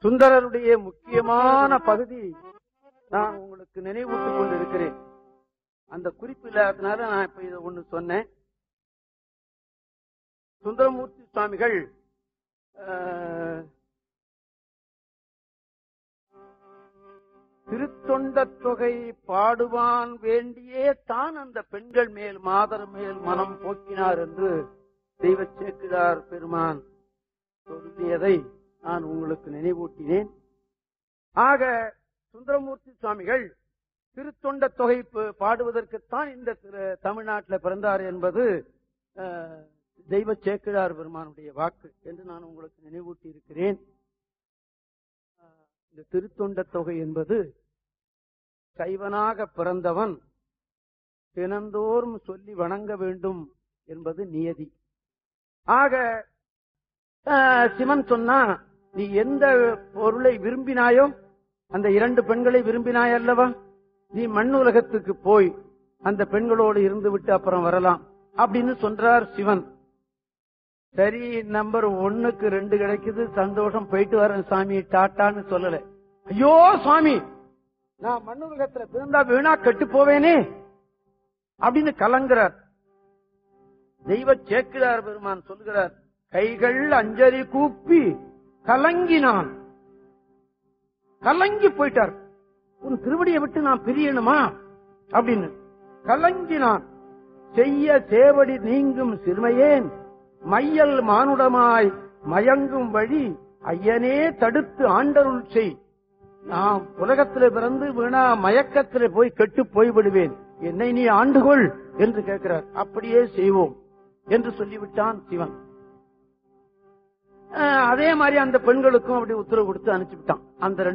சுந்தரருடைய முக்கியமான பகுதி நான் உங்களுக்கு நினைவூட்டிக் கொண்டிருக்கிறேன் அந்த குறிப்பு இல்லாததுனால நான் இப்ப இதை ஒண்ணு சொன்னேன் சுந்தரமூர்த்தி சுவாமிகள் அஹ், திருத்தொண்ட தொகை பாடுவான் வேண்டியே தான் அந்த பெண்கள் மேல் மாதர் மேல் மனம் போக்கினார் என்று தெய்வ சேக்கிழார் பெருமான் சொல்லியதை நான் உங்களுக்கு நினைவூட்டினேன் ஆக சுந்தரமூர்த்தி சுவாமிகள் திருத்தொண்ட தொகை ப- பாடுவதற்குத்தான் இந்த திரு- தமிழ்நாட்டில் பிறந்தார் என்பது அஹ், தெய்வ சேக்கிழார் பெருமானுடைய வாக்கு என்று நான் உங்களுக்கு நினைவூட்டி இருக்கிறேன் அஹ், இந்த திருத்தொண்ட தொகை என்பது சைவனாக பிறந்தவன் தினந்தோறும் சொல்லி வணங்க வேண்டும் என்பது நியதி ஆக அஹ், சிவன் சொன்னா நீ எந்த பொருளை விரும்பினாயோ அந்த இரண்டு பெண்களை விரும்பினாய் அல்லவா நீ மண் உலகத்துக்கு போய் அந்த பெண்களோடு இருந்து விட்டு அப்புறம் வரலாம் அப்படின்னு சொல்றார் சிவன் சரி நம்பர் ஒண்ணுக்கு ரெண்டு கிடைக்குது சந்தோஷம் போயிட்டு வரேன் சாமி டாட்டான்னு சொல்லல ஐயோ சுவாமி நான் மண் உலகத்துல பிறந்தா வீணா கெட்டு போவேனே அப்படின்னு கலங்குறார் தெய்வ சேக்கிரார் பெருமான் சொல்கிறார் கைகள் அஞ்சலி கூப்பி கலங்கினான் கலங்கி போயிட்டார் உன் திருவடியை விட்டு நான் பிரியணுமா அப்படின்னு கலங்கினான் செய்ய சேவடி நீங்கும் சிறுமையேன் மையல் மானுடமாய் மயங்கும் வழி ஐயனே தடுத்து ஆண்டருள் செய் நான் உலகத்திலே பிறந்து வீணா மயக்கத்திலே போய் கெட்டு போய்விடுவேன் என்னை நீ ஆண்டுகொள் என்று கேட்கிறார் அப்படியே செய்வோம் என்று சொல்லிவிட்டான் சிவன் அஹ் அதே மாதிரி அந்த பெண்களுக்கும் அப்படி உத்தரவு கொடுத்து அனுப்பிச்சுட்டான் அந்த ரெண்டு